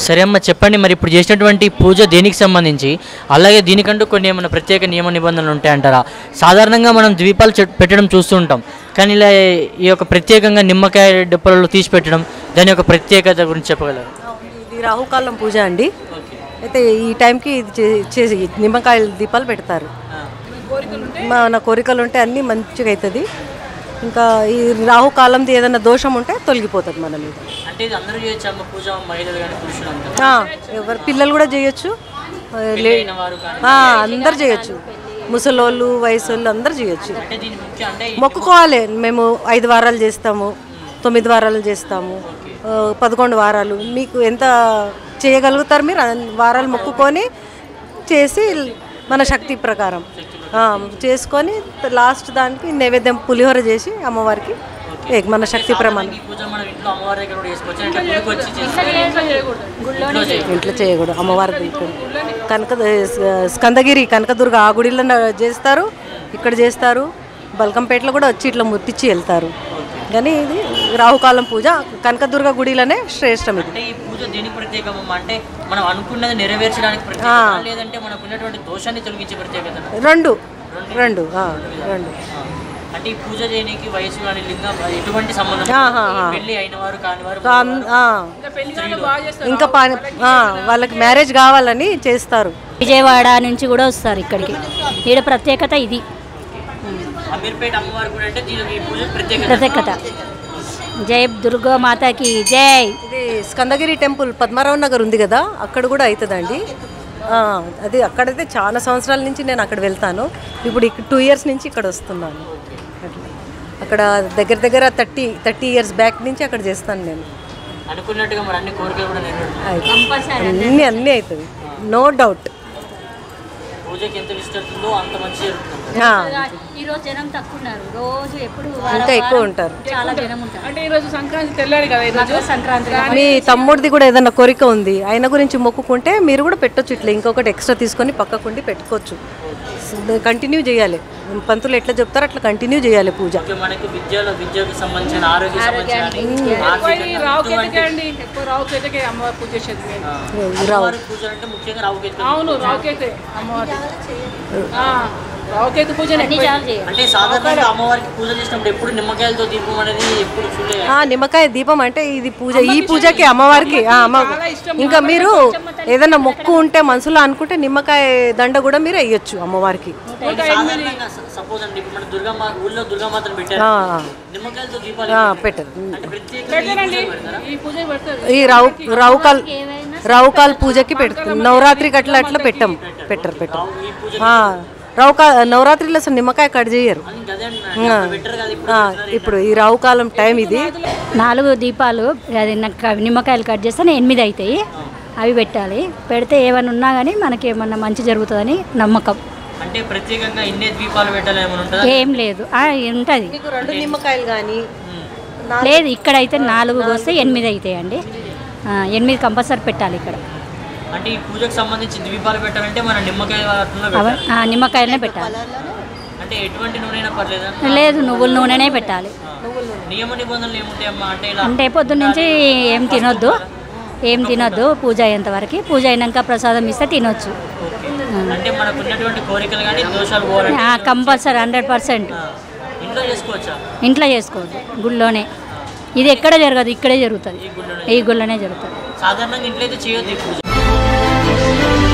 సరే అమ్మ చెప్పండి మరి ఇప్పుడు చేసినటువంటి పూజ దేనికి సంబంధించి అలాగే దీనికంటూ కొన్ని ఏమైనా ప్రత్యేక నియమ నిబంధనలు ఉంటాయంటారా సాధారణంగా మనం ద్వీపాలు చెట్- పెట్టడం చూస్తూ ఉంటాం కానీ ఇలా ఈ యొక్క ప్రత్యేకంగా నిమ్మకాయ డెప్పలలో తీసి పెట్టడం దాని యొక్క ప్రత్యేకత గురించి చెప్పగలరు ఇది రాహుకాలం పూజ అండి అయితే ఈ టైంకి ఇది చే- చేసి నిమ్మకాయల దీపాలు పెడతారు మన కోరికలు ఉంటే అన్నీ మంచిగా అవుతుంది ఇంకా ఈ రాహుకాలంది ఏదైనా దోషం ఉంటే తొలగిపోతుంది మన మీద అంటే ఇది అందరూ చేయొచ్చు అమ్మ పూజ మహిళలు కానీ పురుషులు అంతా ఆ, ఎవరు పిల్లలు కూడా చేయొచ్చు ఆ, లే- వారు కానీ ఆ, అందరు చేయొచ్చు ముసలోళ్ళు వయసోళ్ళు అందరు చేయొచ్చు అంటే దీని ముఖ్య అంటే మొక్కుకోవాలి మేము ఐదు వారాలు చేస్తాము తొమ్మిది వారాలు చేస్తాము ఆ, పదకొండు వారాలు మీకు ఎంత చేయగలుగుతారు మీరు అన్ని వారాలు మొక్కుకొని చేసి మన శక్తి ప్రకారం ఆ, చేసుకొని లాస్ట్ దానికి నైవేద్యం పులిహోర చేసి అమ్మవారికి ఏ, మన శక్తి ప్రమాణం ఈ పూజ మనం ఇంట్లో అమ్మవారి దగ్గర కూడా చేసుకోవచ్చు అంటే గుడికి వచ్చి చేసుకోవాలి ఇంట్లో చేయకూడదు అమ్మవారి దగ్గర కనక స్కందగిరి కనకదుర్గ ఆ గుడిలో చేస్తారు ఇక్కడ చేస్తారు బల్కంపేటలో కూడా వచ్చి ఇట్లా ముట్టించి వెళ్తారు కానీ ఇది రాహుకాలం పూజ కనకదుర్గ గుడిలోనే శ్రేష్టం ఇది అంటే ఈ పూజ దేనికి ప్రత్యేకమమ్మా అంటే మనం అనుకున్నది నెరవేర్చడానికి ప్రత్యేకత లేదంటే మనకు ఉన్నటువంటి దోషాన్ని తొలగించే ప్రత్యేకత రెండు రెండు ఆ, రెండు అంటే ఈ పూజ చేయడానికి వయసు కానీ లింగం ఎటువంటి సంబంధం ఆహా, ఆ. పెళ్లి అయిన వారు కాని వారు కాన్- ఆ. ఇంకా పా- ఆ, వాళ్ళకి మ్యారేజ్ కావాలని చేస్తారు విజయవాడ నుంచి కూడా వస్తారు ఇక్కడికి ఈడ ప్రత్యేకత ఇది అమీర్పేట అమ్మవారు కూడా అంటే దీనికి ఈ పూజ ప్రత్యేకత ప్రత్యేకత జై దుర్గా మాతాకి జై ఇది స్కందగిరి టెంపుల్ పద్మారావు నగర్ ఉంది కదా అక్కడ కూడా అవుతుందండి ఆ, అది అక్కడైతే చాలా సంవత్సరాల నుంచి నేను అక్కడ వెళ్తాను ఇప్పుడు ఇక్కడ టూ ఇయర్స్ నుంచి ఇక్కడ వస్తున్నాను అట్లా. అక్కడ దగ్గర దగ్గర థర్టీ థర్టీ ఇయర్స్ బ్యాక్ నుంచి అక్కడ చేస్తాను నేను అనుకున్నట్టుగా మరి అన్ని కోరికలు కూడా నెరవేరుతాయి అయితే అన్నీ అన్నీ అవుతుంది నో డౌట్ పూజకి ఎంత విస్తరుతుందో అంత మంచి జరుగుతుంది ఈరోజు జనం తక్కువ ఉన్నారు రోజు ఎప్పుడు ఇంకా ఎక్కువ ఉంటారు చాలా జనం ఉంటారు అంటే ఈరోజు సంక్రాంతి తెల్లారి కదా ఈరోజు సంక్రాంతి మీ తమ్ముడిది కూడా ఏదైనా కోరిక ఉంది ఆయన గురించి మొక్కుకుంటే మీరు కూడా పెట్టొచ్చు ఇట్లా ఇంకొకటి ఎక్స్ట్రా తీసుకొని పక్కకుండి పెట్టుకోవచ్చు కంటిన్యూ చేయాలి పంతులు ఎట్లా చెప్తారో అట్లా కంటిన్యూ చేయాలి పూజ ఇంకా మనకి విద్యలో విద్యకు సంబంధించిన ఆరోగ్య సంబంధించిన ఆర్థికంగా రావుకేతకే అండి ఎక్కువ రావుకేతకే అమ్మవారి పూజ చేసేది మేము అమ్మవారి పూజలు అంటే ముఖ్యంగా రావుకేతు అవును రావుకేతే అమ్మవారి ఆ, రావుకేతు పూజనే అన్ని చాలు చేయాలి అంటే సాధారణంగా అమ్మవారికి పూజ చేసినప్పుడు ఎప్పుడు నిమ్మకాయలతో దీపం అనేది ఎప్పుడు చూడలేదు ఆ, నిమ్మకాయ దీపం అంటే ఇది పూజ ఈ పూజకి అమ్మవారికి ఆ, అమ్మ ఇంకా మీరు ఏదైనా మొక్కు ఉంటే మనసులో అనుకుంటే నిమ్మకాయ దండ కూడా మీరు వేయొచ్చు అమ్మవారికి సాధారణంగా సపోజ్ అండి ఇప్పుడు మన దుర్గమ్మ ఊళ్ళో దుర్గామాతను పెట్టారు ఆ, నిమ్మకాయలతో దీపాలు ఆ, పెట్టరు అంటే ప్రత్యేకంగా ఈ పూజలు పెడతారా? ఈ పూజ పెడతారు ఈ రావు రావుకాల్ రావుకాల్ పూజకి పెడతాం నవరాత్రికి అట్లా అట్లా పెట్టం పెట్టరు పెట్టరు ఈ పూజ ఆ, రావుకా నవరాత్రిలో అసలు నిమ్మకాయ కట్ చేయరు ఇంకా అదే అంటున్నా. అప్పుడు పెట్టరు కదా ఇప్పుడు ఆ, ఇప్పుడు ఈ రావుకాలం టైం ఇది నాలుగు దీపాలు అది నాకు నిమ్మకాయలు కట్ చేస్తే ఎనిమిది అవుతాయి అవి పెట్టాలి పెడితే ఏమైనా ఉన్నా కానీ మనకి ఏమన్నా మంచి జరుగుతుందని నమ్మకం అంటే ప్రత్యేకంగా ఇన్నే ద్వీపాలు పెట్టాలి ఏమైనా ఉంటుందా ఏం లేదు ఉంటుంది మీకు రెండు నిమ్మకాయలు కానీ లేదు ఇక్కడైతే నాలుగు వస్తే ఎనిమిది అవుతాయండి ఆ, ఎనిమిది కంపల్సరీ పెట్టాలి ఇక్కడ అంటే ఈ పూజకు సంబంధించి ద్వీపాలు పెట్టాలంటే మన నిమ్మకాయ వాటిలో అవ పెట్టాలి ఆ, నిమ్మకాయలనే పెట్టాలి అంటే ఎటువంటి నూనె పర్లేదా లేదు నువ్వుల నూనెనే పెట్టాలి నియమ నిబంధనలు ఏముంటాయమ్మా అంటే ఇలా అంటే పొద్దున్న నుంచి ఏం తినొద్దు ఏం తినొద్దు పూజ అయ్యేంత వరకు పూజ అయినాక ప్రసాదం ఇస్తే తినొచ్చు అంటే మనకు ఉన్నటువంటి కోరికలు కానీ దోషాలు పోవాలంటే కంపల్సరీ హండ్రెడ్ పర్సెంట్ ఇంట్లో చేసుకోవచ్చా ఇంట్లో చేసుకోవద్దు గుళ్ళోనే ఇది ఎక్కడ జరగదు ఇక్కడే జరుగుతుంది ఈ గుళ్ళోనే జరుగుతుంది సాధారణంగా ఇంట్లో అయితే చేయొద్దు ఈ పూజ